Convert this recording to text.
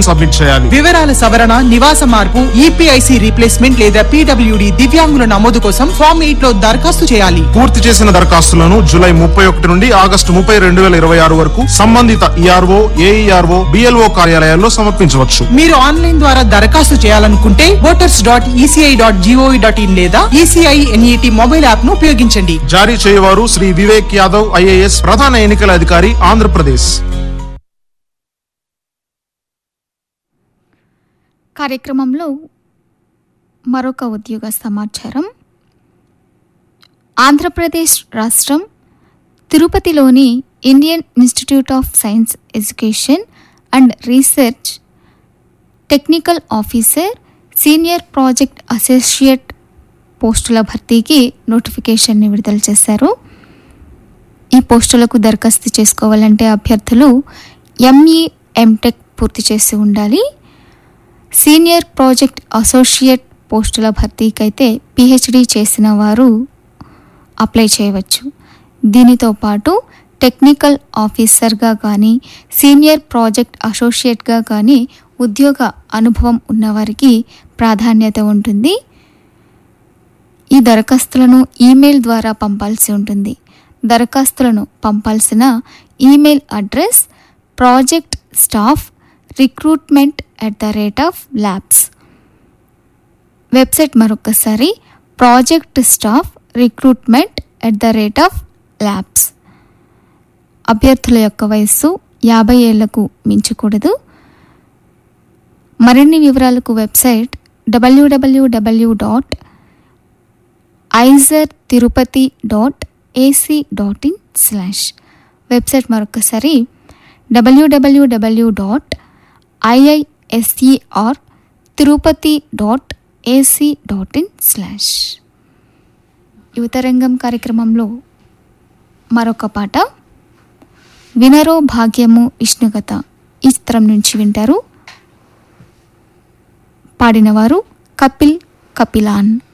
submit చేయాలి వివరాల సవరణ నివాస మార్పు ఈపీఐసి రీప్లేస్మెంట్ లేదా పీడబ్ల్యూడి దివ్యాంగుల నమోదు కోసం ఫామ్ ఎయిట్ లో దరఖాస్తు చేయాలి పూర్తి చేసిన దరఖాస్తులను జూలై ముప్పై ఒకటి నుండి ఆగస్టు ముప్పై రెండు వేల ఇరవై ఆరు వరకు సంబంధిత ఈఆర్ఓ ఏఈఆర్ఓ బిఎల్ఓ కార్యాలయాల్లో సమర్పించవచ్చు మీరు ఆన్లైన్ ద్వారా దరఖాస్తు చేయాలనుకుంటే voters dot ECI dot GOV dot in లేదా ఈసీఐ ఎన్ఈటి మొబైల్ యాప్ ను ఉపయోగించండి జారీ చేయవారు శ్రీ వివేక్ యాదవ్ ఐఏఎస్ ప్రధాన ఎన్నికల అధికారి ఆంధ్రప్రదేశ్ కార్యక్రమంలో మరొక ఉద్యోగ సమాచారం ఆంధ్రప్రదేశ్ రాష్ట్రం తిరుపతిలోని Indian institute of science education and research technical officer senior project associate పోస్టుల భర్తీకి నోటిఫికేషన్ని విడుదల చేశారు ఈ పోస్టులకు దరఖాస్తు చేసుకోవాలంటే అభ్యర్థులు ఎంఈ ఎంటెక్ పూర్తి చేసి ఉండాలి సీనియర్ ప్రాజెక్ట్ అసోసియేట్ పోస్టుల భర్తీకైతే పిహెచ్డి చేసిన వారు అప్లై చేయవచ్చు దీనితో పాటు టెక్నికల్ ఆఫీసర్గా కానీ సీనియర్ ప్రాజెక్ట్ అసోసియేట్గా కానీ ఉద్యోగ అనుభవం ఉన్నవారికి ప్రాధాన్యత ఉంటుంది ఈ దరఖాస్తులను ఈమెయిల్ ద్వారా పంపాల్సి ఉంటుంది దరఖాస్తులను పంపాల్సిన email address project staff recruitment at the rate of labs website మరొకసారి project staff recruitment at the rate of labs అభ్యర్థుల యొక్క వయస్సు యాభై ఏళ్లకు మించకూడదు మరిన్ని వివరాలకు వెబ్సైట్ డబ్ల్యూడబ్ల్యూడబ్ల్యూ dot IISER Tirupati dot AC dot in slash website మరొకసారి డబ్ల్యూడబ్ల్యూడబ్ల్యూ dot IISER Tirupati dot AC dot in slash Yuvatarangam కార్యక్రమంలో మరొక పాట వినరో భాగ్యము విష్ణుగత ఈ చిత్రం నుంచి వింటారు పాడినవారు కపిల్ కపిలాన్